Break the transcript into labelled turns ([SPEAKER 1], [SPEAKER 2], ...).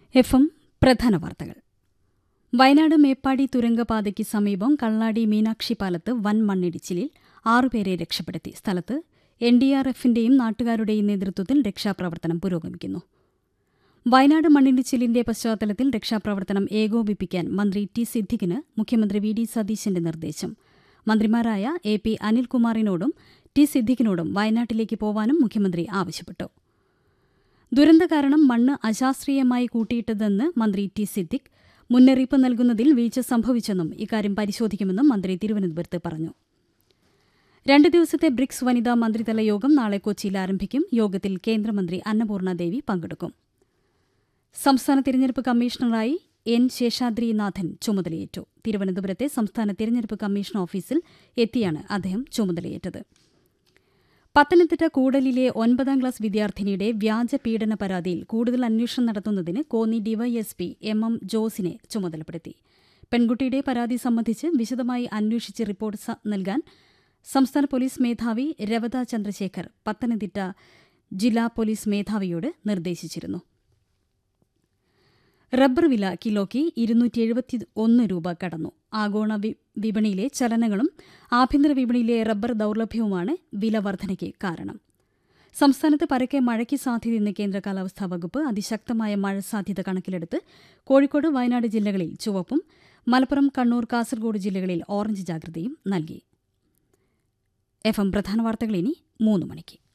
[SPEAKER 1] F M പ്രധാന വാർത്തകൾ വയനാട് മേപ്പാടി തുരങ്കപാതയ്ക്ക് സമീപം കള്ളാടി മീനാക്ഷി പാലത്ത് വൻ മണ്ണിടിച്ചിലിൽ ആറുപേരെ രക്ഷപ്പെടുത്തി സ്ഥലത്ത് എൻ ഡി ആർ എഫിന്റെയും നാട്ടുകാരുടെയും നേതൃത്വത്തിൽ രക്ഷാപ്രവർത്തനം പുരോഗമിക്കുന്നു വയനാട് മണ്ണിടിച്ചിലിന്റെ പശ്ചാത്തലത്തിൽ രക്ഷാപ്രവർത്തനം ഏകോപിപ്പിക്കാൻ മന്ത്രി ടി സിദ്ദിഖിന് മുഖ്യമന്ത്രി വി ഡി സതീശന്റെ നിർദ്ദേശം മന്ത്രിമാരായ എ പി അനിൽകുമാറിനോടും ടി സിദ്ദിഖിനോടും വയനാട്ടിലേക്ക് പോവാനും മുഖ്യമന്ത്രി ആവശ്യപ്പെട്ടു ദുരന്ത കാരണം മണ്ണ് അശാസ്ത്രീയമായി കൂട്ടിയിട്ടതെന്ന് മന്ത്രി ടി സിദ്ദിഖ് മുന്നറിയിപ്പ് നൽകുന്നതിൽ വീഴ്ച സംഭവിച്ചെന്നും ഇക്കാര്യം പരിശോധിക്കുമെന്നും മന്ത്രി തിരുവനന്തപുരത്ത് പറഞ്ഞു രണ്ട് ദിവസത്തെ ബ്രിക്സ് വനിതാ മന്ത്രിതല യോഗം നാളെ കൊച്ചിയിൽ ആരംഭിക്കും യോഗത്തിൽ കേന്ദ്രമന്ത്രി അന്നപൂർണ ദേവി പങ്കെടുക്കും സംസ്ഥാന തിരഞ്ഞെടുപ്പ് കമ്മീഷണറായി എൻ ശേഷാദ്രിനാഥൻ ചുമതലയേറ്റു തിരുവനന്തപുരത്തെ സംസ്ഥാന തിരഞ്ഞെടുപ്പ് കമ്മീഷൻ ഓഫീസിൽ എത്തിയാണ് അദ്ദേഹം ചുമതലയേറ്റത് പത്തനംതിട്ട കൂടലിലെ ഒൻപതാം ക്ലാസ് വിദ്യാർത്ഥിനിയുടെ വ്യാജ പീഡന പരാതിയിൽ കൂടുതൽ അന്വേഷണം നടത്തുന്നതിന് കോന്നി ഡിവൈഎസ്പി എം എം ജോസിനെ ചുമതലപ്പെടുത്തി പെൺകുട്ടിയുടെ പരാതി സംബന്ധിച്ച് വിശദമായി അന്വേഷിച്ച് റിപ്പോർട്ട് സ- നൽകാൻ സംസ്ഥാന പോലീസ് മേധാവി രവത ചന്ദ്രശേഖർ പത്തനംതിട്ട ജില്ലാ പോലീസ് മേധാവിയോട് നിർദ്ദേശിച്ചിരുന്നു റബ്ബർ വില കിലോയ്ക്ക് ഇരുന്നൂറ്റി എഴുപത്തി ഒന്ന് രൂപ കടന്നു ആഗോള വി- വിപണിയിലെ ചലനങ്ങളും ആഭ്യന്തര വിപണിയിലെ റബ്ബർ ദൌർലഭ്യവുമാണ് വില വർധനയ്ക്ക് കാരണം സംസ്ഥാനത്ത് പരക്കെ മഴയ്ക്ക് സാധ്യതയെന്ന് കേന്ദ്ര കാലാവസ്ഥാ വകുപ്പ് അതിശക്തമായ മഴ സാധ്യത കണക്കിലെടുത്ത് കോഴിക്കോട് വയനാട് ജില്ലകളിൽ ചുവപ്പും മലപ്പുറം കണ്ണൂർ കാസർഗോഡ് ജില്ലകളിൽ ഓറഞ്ച് ജാഗ്രതയും നൽകി എഫ് എം പ്രധാന വാർത്തകൾ ഇനി മൂന്ന് മണിക്ക്